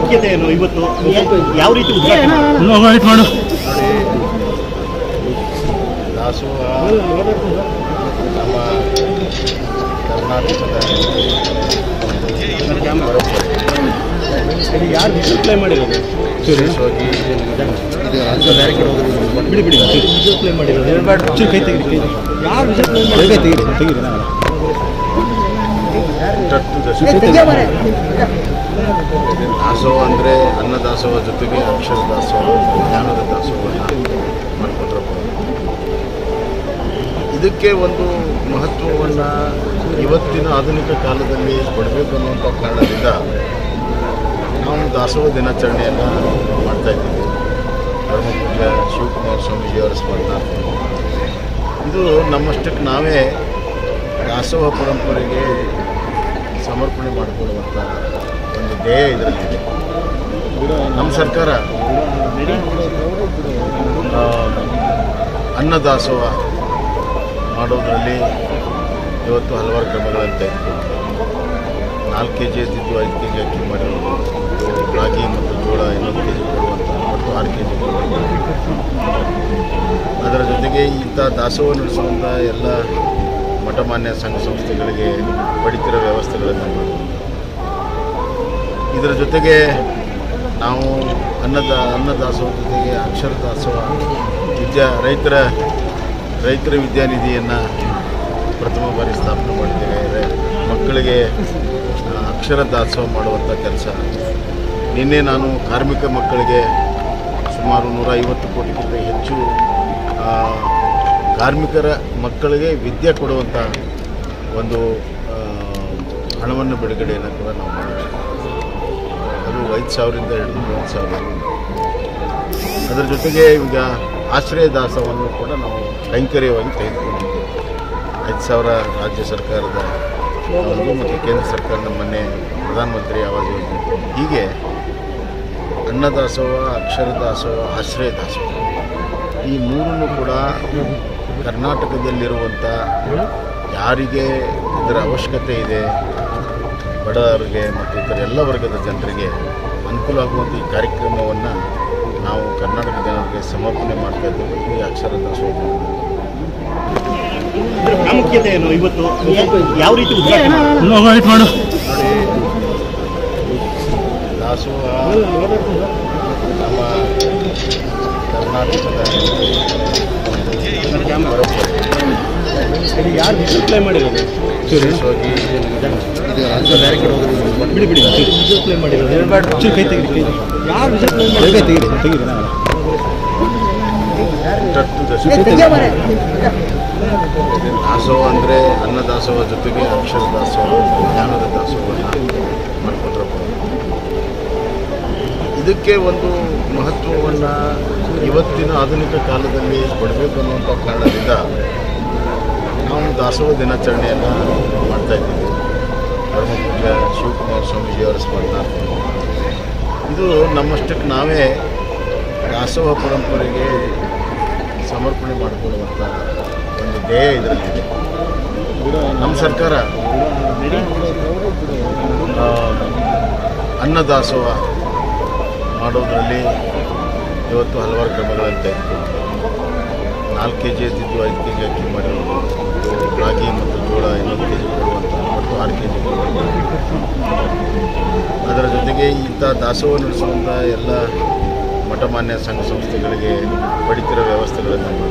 ಪ್ರಾಮುಖ್ಯತೆ ಏನು ಇವತ್ತು ಯಾವ ರೀತಿ ಉದ್ಘಾಟನೆ ವೆಯ್ಟ್ ಮಾಡು ದಾಸೋಹ ನಮ್ಮ ಕರ್ನಾಟಕದ ಪರಂಪರೆ ಯಾರು ಡಿಸ್ಪ್ಲೇ ಮಾಡಿರೋದು ವಿಶೇಷವಾಗಿ ಇದು ಬಿಡಿ ಬಿಡಿ ಡಿಸ್ಪ್ಲೇ ಮಾಡಿರೋದು ಚೂರು ಕೈ ತೆಗಿರಿ ಕೈ ಯಾರು ಡಿಸ್ಪ್ಲೇ ತೆಗಿರಿ ತೆಗಿರಿ ಎಂಟತ್ತು ದಶಕ ದಾಸೋಹ ಅಂದರೆ ಅನ್ನ ದಾಸೋಹ ಜೊತೆಗೆ ಅಕ್ಷರ ದಾಸೋಹ ಜ್ಞಾನದ ದಾಸೋಹವನ್ನು ಮಾಡಿಕೊಂಡ್ರಪ್ಪ ಇದಕ್ಕೆ ಒಂದು ಮಹತ್ವವನ್ನು ಇವತ್ತಿನ ಆಧುನಿಕ ಕಾಲದಲ್ಲಿ ಕೊಡಬೇಕು ಅನ್ನುವಂಥ ಕಾರಣದಿಂದ ನಾವು ದಾಸೋಹ ದಿನಾಚರಣೆಯನ್ನು ಮಾಡ್ತಾ ಇದ್ದೀವಿ ಧರ್ಮಪೂಜ್ಯ ಶಿವಕುಮಾರ ಸ್ವಾಮೀಜಿಯವರ ಸ್ಮರಣಾರ್ಥ ಇದು ನಮ್ಮಷ್ಟಕ್ಕೆ ನಾವೇ ದಾಸೋಹ ಪರಂಪರೆಗೆ ಸಮರ್ಪಣೆ ಮಾಡಿಕೊಳ್ಳುವಂಥ ಒಂದು ಧ್ಯೇಯ ಇದರಲ್ಲಿದೆ ನಮ್ಮ ಸರ್ಕಾರ ಆ, ಅನ್ನದಾಸೋಹ ಮಾಡೋದರಲ್ಲಿ ಇವತ್ತು ಹಲವಾರು ಕ್ರಮಗಳನ್ನು ತೆಗೆದುಕೊಂಡು ನಾಲ್ಕು ಕೆ ಜಿ ಎದ್ದಿದ್ದು ಐದು ಕೆ ಜಿ ಅಕ್ಕಿ ಮಾಡಿರೋದು ರಾಗಿ ಮತ್ತು ಜೋಳ ಇನ್ನೊಂದು ಕೆ ಜಿ ಕೊಡುವಂಥ ಮತ್ತು ಆರು ಕೆ ಜಿ ಅದರ ಜೊತೆಗೆ ಇಂಥ ದಾಸೋಹ ನಡೆಸುವಂಥ ಎಲ್ಲ ಮಠಮಾನ್ಯ ಸಂಘ ಸಂಸ್ಥೆಗಳಿಗೆ ಪಡಿತರ ವ್ಯವಸ್ಥೆಗಳನ್ನು ಮಾಡಿ ಇದರ ಜೊತೆಗೆ ನಾವು ಅನ್ನದ ಅನ್ನದಾಸೋಹ ಜೊತೆಗೆ ಅಕ್ಷರ ದಾಸೋಹ ವಿದ್ಯಾ ರೈತರ ರೈತರ ವಿದ್ಯಾನಿಧಿಯನ್ನು ಪ್ರಥಮ ಬಾರಿ ಸ್ಥಾಪನೆ ಮಾಡಿದ್ದೇವೆ ರೈ- ಮಕ್ಕಳಿಗೆ ಆ, ಅಕ್ಷರ ದಾಸೋಹ ಮಾಡುವಂಥ ಕೆಲಸ ನಿನ್ನೆ ನಾನು ಕಾರ್ಮಿಕ ಮಕ್ಕಳಿಗೆ ಸುಮಾರು ನೂರ ಐವತ್ತು ಕೋಟಿಗಿಂತ ಹೆಚ್ಚು ಆ, ಕಾರ್ಮಿಕರ ಮಕ್ಕಳಿಗೆ ವಿದ್ಯೆ ಕೊಡುವಂಥ ಒಂದು ಆ, ಹಣವನ್ನು ಬಿಡುಗಡೆಯನ್ನು ಕೂಡ ನಾವು ಮಾಡಿದ್ದೇವೆ ಅದು ಐದು ಸಾವಿರದಿಂದ ಹಿಡಿದು ಮೂವತ್ತು ಸಾವಿರ ಅದರ ಜೊತೆಗೆ ಈಗ ಆಶ್ರಯ ದಾಸವನ್ನು ಕೂಡ ನಾವು ಕೈಂಕರ್ಯವಾಗಿ ತೆಗೆದುಕೊಂಡಿದ್ದೇವೆ ಐದು ಸಾವಿರ ರಾಜ್ಯ ಸರ್ಕಾರದ ಒಂದು ಮತ್ತು ಕೇಂದ್ರ ಸರ್ಕಾರದ ಮೊನ್ನೆ ಪ್ರಧಾನಮಂತ್ರಿ ಆವಾಸ್ ಯೋಜನೆ ಹೀಗೆ ಅನ್ನದಾಸೋಹ ಅಕ್ಷರ ದಾಸೋಹ ಆಶ್ರಯ ದಾಸೋಹ ಈ ಮೂರನ್ನು ಕೂಡ ಕರ್ನಾಟಕದಲ್ಲಿರುವಂಥ ಯಾರಿಗೆ ಇದರ ಅವಶ್ಯಕತೆ ಇದೆ ಬಡವರಿಗೆ ಮತ್ತು ಇತರ ಎಲ್ಲ ವರ್ಗದ ಜನರಿಗೆ ಅನುಕೂಲ ಆಗುವಂಥ ಈ ಕಾರ್ಯಕ್ರಮವನ್ನು ನಾವು ಕರ್ನಾಟಕ ಜನರಿಗೆ ಸಮರ್ಪಣೆ ಮಾಡ್ತಾ ಇದ್ದೇವೆ ಈ ಅಕ್ಷರ ದಾಸೋಹ ಇದ್ರ ಪ್ರಾಮುಖ್ಯತೆ ಏನು ಇವತ್ತು ಯಾವ ರೀತಿ ಉದ್ಘಾಟನೆ ವೆಯ್ಟ್ ಮಾಡು ನೋಡಿ ದಾಸೋಹ ನಮ್ಮ ಕರ್ನಾಟಕದ ಪರಂಪರೆ ಯಾರು ಡಿಸ್ಪ್ಲೇ ಮಾಡಿರೋದು ವಿಶೇಷವಾಗಿ ಇದು ಬಿಡಿ ಬಿಡಿ ಡಿಸ್ಪ್ಲೇ ಮಾಡಿರೋದು ಚೂರು ಕೈ ತೆಗಿರಿ ಕೈ ಯಾರು ಡಿಸ್ಪ್ಲೇ ತೆಗಿರಿ ತೆಗಿರಿ ಎಂಟತ್ತು ದಶಕ ದಾಸೋಹ ಅಂದರೆ ಅನ್ನ ದಾಸೋಹ ಜೊತೆಗೆ ಅಕ್ಷರ ದಾಸೋಹ ಜ್ಞಾನದ ದಾಸೋಹವನ್ನು ಮಾಡಿಕೊಂಡ್ರಪ್ಪ ಇದಕ್ಕೆ ಒಂದು ಮಹತ್ವವನ್ನು ಇವತ್ತಿನ ಆಧುನಿಕ ಕಾಲದಲ್ಲಿ ಕೊಡಬೇಕು ಅನ್ನುವಂಥ ಕಾರಣದಿಂದ ನಾವು ದಾಸೋಹ ದಿನಾಚರಣೆಯನ್ನು ಮಾಡ್ತಾ ಇದ್ದೀವಿ ಧರ್ಮಪೂಜ್ಯ ಶಿವಕುಮಾರ ಸ್ವಾಮೀಜಿಯವರ ಸ್ಮರಣಾರ್ಥ ಇದು ನಮ್ಮಷ್ಟಕ್ಕೆ ನಾವೇ ದಾಸೋಹ ಪರಂಪರೆಗೆ ಸಮರ್ಪಣೆ ಮಾಡಿಕೊಳ್ಳುವಂಥ ಒಂದು ಧ್ಯೇಯ ಇದರಲ್ಲಿದೆ ನಮ್ಮ ಸರ್ಕಾರ ಆ, ಅನ್ನದಾಸೋಹ ಮಾಡೋದರಲ್ಲಿ ಇವತ್ತು ಹಲವಾರು ಕ್ರಮಗಳನ್ನು ತೆಗೆದುಕೊಂಡು ನಾಲ್ಕು ಕೆ ಜಿ ಎದ್ದಿದ್ದು ಐದು ಕೆ ಜಿ ಅಕ್ಕಿ ಮಾಡಿರೋದು ರಾಗಿ ಮತ್ತು ಜೋಳ ಇನ್ನೊಂದು ಕೆ ಜಿ ಕೊಡುವಂಥ ಮತ್ತು ಆರು ಕೆ ಜಿ ಅದರ ಜೊತೆಗೆ ಇಂಥ ದಾಸೋಹ ನಡೆಸುವಂಥ ಎಲ್ಲ ಮಠಮಾನ್ಯ ಸಂಘ ಸಂಸ್ಥೆಗಳಿಗೆ ಪಡಿತರ ವ್ಯವಸ್ಥೆಗಳನ್ನು ಮಾಡಿ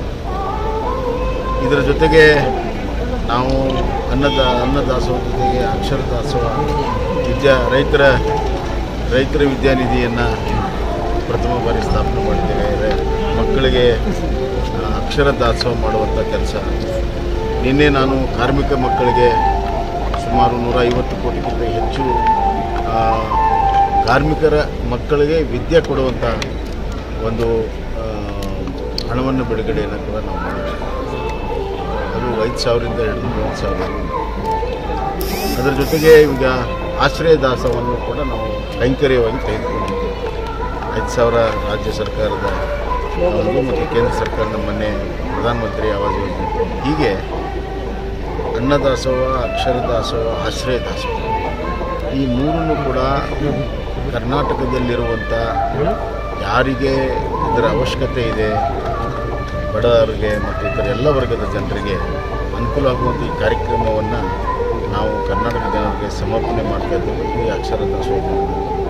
ಇದರ ಜೊತೆಗೆ ನಾವು ಅನ್ನದ ಅನ್ನದಾಸೋಹ ಜೊತೆಗೆ ಅಕ್ಷರ ದಾಸೋಹ ವಿದ್ಯಾ ರೈತರ ರೈತರ ವಿದ್ಯಾನಿಧಿಯನ್ನು ಪ್ರಥಮ ಬಾರಿ ಸ್ಥಾಪನೆ ಮಾಡಿದ್ದೇವೆ ರೈ- ಮಕ್ಕಳಿಗೆ ಆ, ಅಕ್ಷರ ದಾಸೋಹ ಮಾಡುವಂಥ ಕೆಲಸ ನಿನ್ನೆ ನಾನು ಕಾರ್ಮಿಕ ಮಕ್ಕಳಿಗೆ ಸುಮಾರು ನೂರ ಐವತ್ತು ಕೋಟಿಗಿಂತ ಹೆಚ್ಚು ಆ, ಕಾರ್ಮಿಕರ ಮಕ್ಕಳಿಗೆ ವಿದ್ಯೆ ಕೊಡುವಂಥ ಒಂದು ಆ, ಹಣವನ್ನು ಬಿಡುಗಡೆಯನ್ನು ಕೂಡ ನಾವು ಮಾಡಿದ್ದೇವೆ ಅದು ಐದು ಸಾವಿರದಿಂದ ಹಿಡಿದು ಮೂವತ್ತು ಸಾವಿರ ಅದರ ಜೊತೆಗೆ ಈಗ ಆಶ್ರಯ ದಾಸವನ್ನು ಕೂಡ ನಾವು ಕೈಂಕರ್ಯವಾಗಿ ತೆಗೆದುಕೊಂಡಿದ್ದೇವೆ ಐದು ಸಾವಿರ ರಾಜ್ಯ ಸರ್ಕಾರದ ಒಂದು ಮತ್ತು ಕೇಂದ್ರ ಸರ್ಕಾರದ ಮೊನ್ನೆ ಪ್ರಧಾನಮಂತ್ರಿ ಆವಾಸ್ ಯೋಜನೆ ಹೀಗೆ ಅನ್ನದಾಸೋಹ ಅಕ್ಷರ ದಾಸೋಹ ಆಶ್ರಯ ದಾಸೋಹ ಈ ಮೂರನ್ನು ಕೂಡ ಕರ್ನಾಟಕದಲ್ಲಿರುವಂಥ ಯಾರಿಗೆ ಇದರ ಅವಶ್ಯಕತೆ ಇದೆ ಬಡವರಿಗೆ ಮತ್ತು ಇತರ ಎಲ್ಲ ವರ್ಗದ ಜನರಿಗೆ ಅನುಕೂಲ ಆಗುವಂಥ ಈ ಕಾರ್ಯಕ್ರಮವನ್ನು ನಾವು ಕರ್ನಾಟಕ ಜನರಿಗೆ ಸಮರ್ಪಣೆ ಮಾಡ್ತಾ ಇದ್ದೇವೆ ಈ ಅಕ್ಷರ ದಾಸೋಹ